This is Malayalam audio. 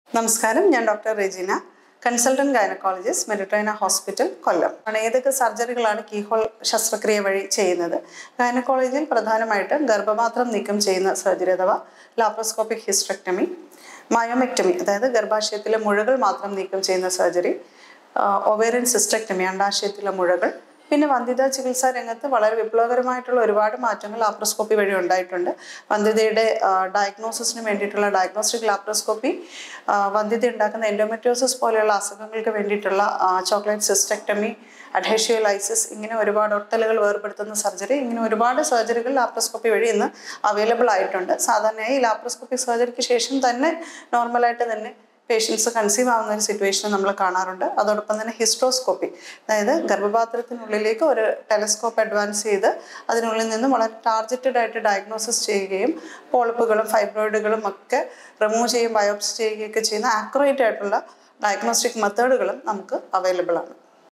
നമസ്കാരം ഞാൻ doctor Regina consultant gynaecologist Meditrina hospital Kollam ആണ് ഏതൊക്കെ സർജറികളാണ് കീഹോൾ ശസ്ത്രക്രിയ വഴി ചെയ്യുന്നത് ഗൈനക്കോളജിയിൽ പ്രധാനമായിട്ട് ഗർഭപാത്രം നീക്കം ചെയ്യുന്ന സർജറി അഥവാ ലാപ്രോസ്കോപ്പിക് ഹിസ്ട്രക്ടമി മയോമെക്ടമി അതായത് ഗർഭാശയത്തിലെ മുഴകൾ മാത്രം നീക്കം ചെയ്യുന്ന സർജറി ഒവേറിയൻ സിസ്റ്റക്ടമി അണ്ടാശയത്തിലെ മുഴകൾ പിന്നെ വന്ധ്യതാ ചികിത്സാ രംഗത്ത് വളരെ വിപ്ലവകരമായിട്ടുള്ള ഒരുപാട് മാറ്റങ്ങൾ ലാപ്രോസ്കോപ്പി വഴി ഉണ്ടായിട്ടുണ്ട് വന്ധ്യതയുടെ ഡയഗ്നോസിസിന് വേണ്ടിയിട്ടുള്ള ഡയഗ്നോസ്റ്റിക് ലാപ്രോസ്കോപ്പി വന്ധ്യത ഉണ്ടാക്കുന്ന എൻഡോമെട്രിയോസിസ് പോലെയുള്ള അസുഖങ്ങൾക്ക് വേണ്ടിയിട്ടുള്ള ചോക്ലേറ്റ് സിസ്റ്റക്ടമി അഡ്ഹേഷ്യോലൈസിസ് ഇങ്ങനെ ഒരുപാട് ഒട്ടലുകൾ വേർപെടുത്തുന്ന സർജറി ഇങ്ങനെ ഒരുപാട് സർജറികൾ ലാപ്രോസ്കോപ്പി വഴി ഇന്ന് അവൈലബിൾ ആയിട്ടുണ്ട് സാധാരണയായി ലാപ്രോസ്കോപ്പി സർജറിക്ക് ശേഷം തന്നെ നോർമലായിട്ട് തന്നെ പേഷ്യൻസ് കൺസീവ് ആവുന്ന ഒരു സിറ്റുവേഷൻ നമ്മൾ കാണാറുണ്ട് അതോടൊപ്പം തന്നെ ഹിസ്ട്രോസ്കോപ്പി അതായത് ഗർഭപാത്രത്തിനുള്ളിലേക്ക് ഒരു ടെലസ്കോപ്പ് അഡ്വാൻസ് ചെയ്ത് അതിനുള്ളിൽ നിന്ന് വളരെ ടാർഗറ്റഡ് ആയിട്ട് ഡയഗ്നോസിസ് ചെയ്യുകയും പോളിപ്പുകളും ഫൈബ്രോയിഡുകളും ഒക്കെ റിമൂവ് ചെയ്യുകയും ബയോപ്സി ചെയ്യുകയൊക്കെ ചെയ്യുന്ന ആക്യുറേറ്റ് ആയിട്ടുള്ള ഡയഗ്നോസ്റ്റിക് മെത്തേഡുകളും നമുക്ക് അവൈലബിൾ ആണ്